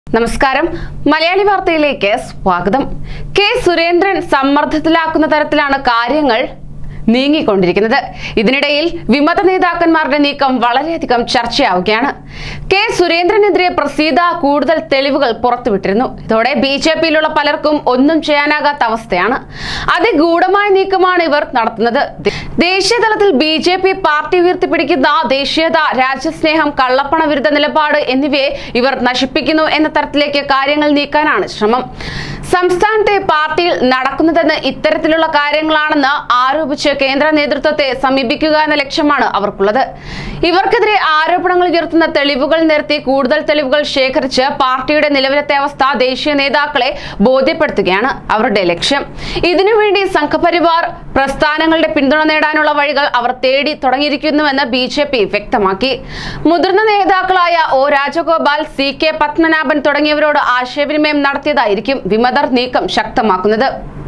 നമസ്കാരം മലയാളി വാർത്തയിലേക്ക് സ്വാഗതം കെ സുരേന്ദ്രൻ സമ്മർദ്ദത്തിലാക്കുന്ന തരത്തിലാണ് കാര്യങ്ങൾ നീങ്ങിക്കൊണ്ടിരിക്കുന്നത് ഇതിനിടയിൽ വിമത നേതാക്കന്മാരുടെ നീക്കം വളരെയധികം ചർച്ചയാവുകയാണ് കെ സുരേന്ദ്രനെതിരെ പ്രസീത കൂടുതൽ തെളിവുകൾ പുറത്തുവിട്ടിരുന്നു ഇതോടെ ബി ജെ പിയിലുള്ള പലർക്കും ഒന്നും ചെയ്യാനാകാത്ത അവസ്ഥയാണ് അതിഗൂഢമായ നീക്കമാണ് ഇവർ നടത്തുന്നത് ദേശീയ തലത്തിൽ ബി ജെ പി പാർട്ടി ഉയർത്തിപ്പിടിക്കുന്ന ദേശീയത രാജ്യസ്നേഹം കള്ളപ്പണ വിരുദ്ധ നിലപാട് എന്നിവയെ ഇവർ നശിപ്പിക്കുന്നു എന്ന തരത്തിലേക്ക് കാര്യങ്ങൾ നീക്കാനാണ് ശ്രമം സംസ്ഥാനത്തെ പാർട്ടിയിൽ നടക്കുന്നതെന്ന് ഇത്തരത്തിലുള്ള കാര്യങ്ങളാണെന്ന് ആരോപിച്ച് കേന്ദ്ര നേതൃത്വത്തെ സമീപിക്കുക എന്ന ലക്ഷ്യമാണ് അവർക്കുള്ളത് ഇവർക്കെതിരെ ആരോപണങ്ങൾ ഉയർത്തുന്ന തെളിവുകൾ നിരത്തി കൂടുതൽ തെളിവുകൾ ശേഖരിച്ച് പാർട്ടിയുടെ നിലവിലത്തെ അവസ്ഥ ദേശീയ നേതാക്കളെ ബോധ്യപ്പെടുത്തുകയാണ് അവരുടെ ലക്ഷ്യം ഇതിനുവേണ്ടി സംഘപരിവാർ പ്രസ്ഥാനങ്ങളുടെ പിന്തുണ നേടാനുള്ള വഴികൾ അവർ തേടി തുടങ്ങിയിരിക്കുന്നുവെന്ന് ബി ജെ പി വ്യക്തമാക്കി മുതിർന്ന നേതാക്കളായ O Rajagopal C K Padmanabhan തുടങ്ങിയവരോട് ആശയവിനിമയം നടത്തിയതായിരിക്കും വിമതർ നീക്കം ശക്തമാക്കുന്നത്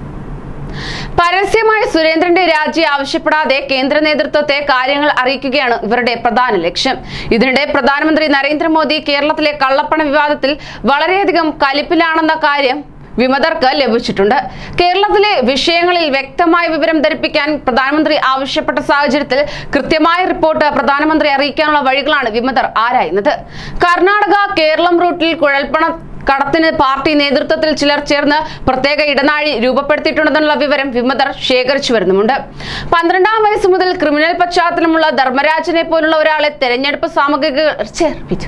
പരസ്യമായി സുരേന്ദ്രന്റെ രാജി ആവശ്യപ്പെടാതെ കേന്ദ്ര നേതൃത്വത്തെ കാര്യങ്ങൾ അറിയിക്കുകയാണ് ഇവരുടെ പ്രധാന ലക്ഷ്യം ഇതിനിടെ പ്രധാനമന്ത്രി നരേന്ദ്രമോദി കേരളത്തിലെ കള്ളപ്പണ വിവാദത്തിൽ വളരെയധികം കലിപ്പിലാണെന്ന കാര്യം വിമതർക്ക് ലഭിച്ചിട്ടുണ്ട് കേരളത്തിലെ വിഷയങ്ങളിൽ വ്യക്തമായ വിവരം ധരിപ്പിക്കാൻ പ്രധാനമന്ത്രി ആവശ്യപ്പെട്ട സാഹചര്യത്തിൽ കൃത്യമായ റിപ്പോർട്ട് പ്രധാനമന്ത്രി അറിയിക്കാനുള്ള വഴികളാണ് വിമതർ ആരായുന്നത് കർണാടക കേരളം റൂട്ടിൽ കുഴൽപ്പണ കടത്തിന് പാർട്ടി നേതൃത്വത്തിൽ ചിലർ ചേർന്ന് പ്രത്യേക ഇടനാഴി രൂപപ്പെടുത്തിയിട്ടുണ്ടെന്നുള്ള വിവരം വിമതർ ശേഖരിച്ചു വരുന്നുമുണ്ട് പന്ത്രണ്ടാം വയസ്സ് മുതൽ ക്രിമിനൽ പശ്ചാത്തലമുള്ള ധർമ്മരാജനെ പോലുള്ള ഒരാളെ തെരഞ്ഞെടുപ്പ് സാമഗ്രികൾ ചേർപ്പിച്ചു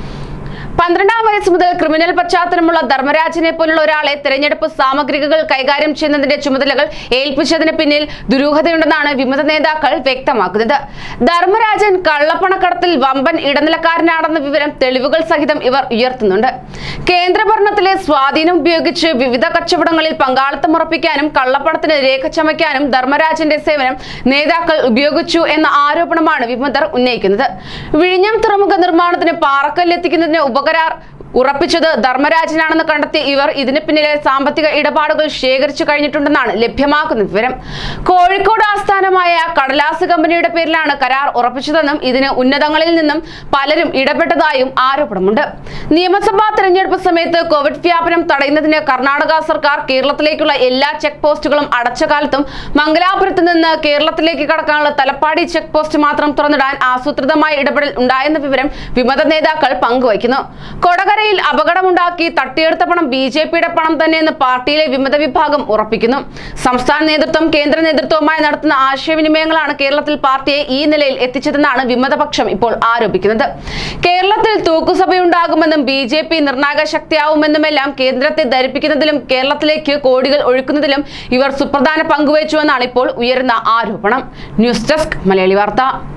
പന്ത്രണ്ടാം വയസ്സ് മുതൽ ക്രിമിനൽ പശ്ചാത്തലമുള്ള ധർമ്മരാജനെ പോലുള്ള ഒരാളെ തെരഞ്ഞെടുപ്പ് സാമഗ്രികൾ കൈകാര്യം ചെയ്യുന്നതിന്റെ ചുമതലകൾ ഏൽപ്പിച്ചതിന് പിന്നിൽ ദുരൂഹതയുണ്ടെന്നാണ് വിമത നേതാക്കൾ വ്യക്തമാക്കുന്നത് ധർമ്മരാജൻ കള്ളപ്പണക്കടത്തിൽ വമ്പൻ ഇടനിലക്കാരനാണെന്ന വിവരം തെളിവുകൾ സഹിതം ഇവർ ഉയർത്തുന്നുണ്ട് കേന്ദ്രഭരണത്തിലെ സ്വാധീനം ഉപയോഗിച്ച് വിവിധ കച്ചവടങ്ങളിൽ പങ്കാളിത്തം ഉറപ്പിക്കാനും കള്ളപ്പണത്തിന് രേഖ ചമയ്ക്കാനും ധർമ്മരാജന്റെ സേവനം നേതാക്കൾ ഉപയോഗിച്ചു എന്ന ആരോപണമാണ് വിമതർ ഉന്നയിക്കുന്നത് വിഴിഞ്ഞം തുറമുഖ നിർമ്മാണത്തിന് പാറക്കല്ലെത്തിക്കുന്നതിന് ഉപകരാർ ഉറപ്പിച്ചത് ധർമ്മരാജനാണെന്ന് കണ്ടെത്തിയ ഇവർ ഇതിന് പിന്നിലെ സാമ്പത്തിക ഇടപാടുകൾ ശേഖരിച്ചു കഴിഞ്ഞിട്ടുണ്ടെന്നാണ് ലഭ്യമാക്കുന്ന വിവരം കോഴിക്കോട് ആസ്ഥാനമായ കടലാസ് കമ്പനിയുടെ പേരിലാണ് കരാർ ഉറപ്പിച്ചതെന്നും ഇതിന് ഉന്നതങ്ങളിൽ നിന്നും പലരും ഇടപെട്ടതായും ആരോപണമുണ്ട് നിയമസഭാ തെരഞ്ഞെടുപ്പ് സമയത്ത് കോവിഡ് വ്യാപനം തടയുന്നതിന് കർണാടക സർക്കാർ കേരളത്തിലേക്കുള്ള എല്ലാ ചെക്ക് പോസ്റ്റുകളും അടച്ച കാലത്തും മംഗലാപുരത്ത് നിന്ന് കേരളത്തിലേക്ക് കടക്കാനുള്ള തലപ്പാടി ചെക്ക് പോസ്റ്റ് മാത്രം തുറന്നിടാൻ ആസൂത്രിതമായ ഇടപെടൽ ഉണ്ടായെന്ന വിവരം വിമത നേതാക്കൾ പങ്കുവയ്ക്കുന്നു കൊടകരയിൽ അപകടമുണ്ടാക്കി തട്ടിയെടുത്ത പണം ബി ജെ പിയുടെ പണം തന്നെയെന്ന് പാർട്ടിയിലെ വിമത വിഭാഗം ഉറപ്പിക്കുന്നു സംസ്ഥാന നേതൃത്വം കേന്ദ്ര നേതൃത്വവുമായി നടത്തുന്ന ആശയവിനിമയങ്ങളാണ് കേരളത്തിൽ പാർട്ടിയെ ഈ നിലയിൽ എത്തിച്ചതെന്നാണ് വിമതപക്ഷം ഇപ്പോൾ ആരോപിക്കുന്നത് കേരളത്തിൽ തൂക്കുസഭയുണ്ടാകുമെന്നും ബി ജെ പി നിർണായക ശക്തിയാവുമെന്നുമെല്ലാം കേന്ദ്രത്തെ ധരിപ്പിക്കുന്നതിലും കേരളത്തിലേക്ക് കോടികൾ ഒഴുക്കുന്നതിലും ഇവർ സുപ്രധാന പങ്കുവച്ചുവെന്നാണ് ഇപ്പോൾ ഉയരുന്ന ആരോപണം ന്യൂസ് ഡെസ്ക് മലയാളി വാർത്ത